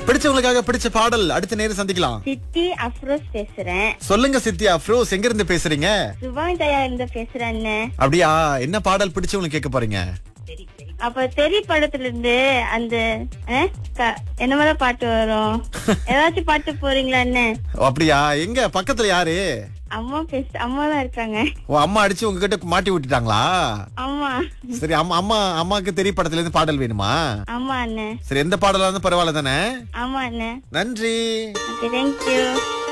பிடிச்சவங்களுக்காக பிடிச்ச பாடல் அடுத்த நேரம் சந்திக்கலாம் சித்தி அப்ரோஸ் பேசுறேன் சொல்லுங்க சித்தியா அப்ரோஸ் எங்க இருந்து பேசுறீங்க சுபாங் தயா இருந்து பேசுறேன் அண்ணன். அப்படியா என்ன பாடல் பிடிச்சவங்களுக்கு கேட்க போறீங்க அப்ப தெரி படத்துல இருந்து அந்த அஹ், க- என்ன மாதிரி பாட்டு வரும் ஏதாச்சும் பாட்டு போறீங்களா அண்ணன் ஓ, அப்படியா எங்க பக்கத்துல யாரு அம்மா பேச அம்மா தான் இருக்காங்க ஓ அம்மா அடிச்சு உங்ககிட்ட மாட்டி விட்டுட்டாங்களா ஆமா சரி அம்மா அம்மா அம்மாக்கு தெரிய படத்துல இருந்து பாடல் வேணுமா ஆமா அண்ணன் சரி எந்த பாடலா இருந்தாலும் பரவாயில்ல தானே ஆமா அண்ணன் நன்றி ஓகே தேங்க்யூ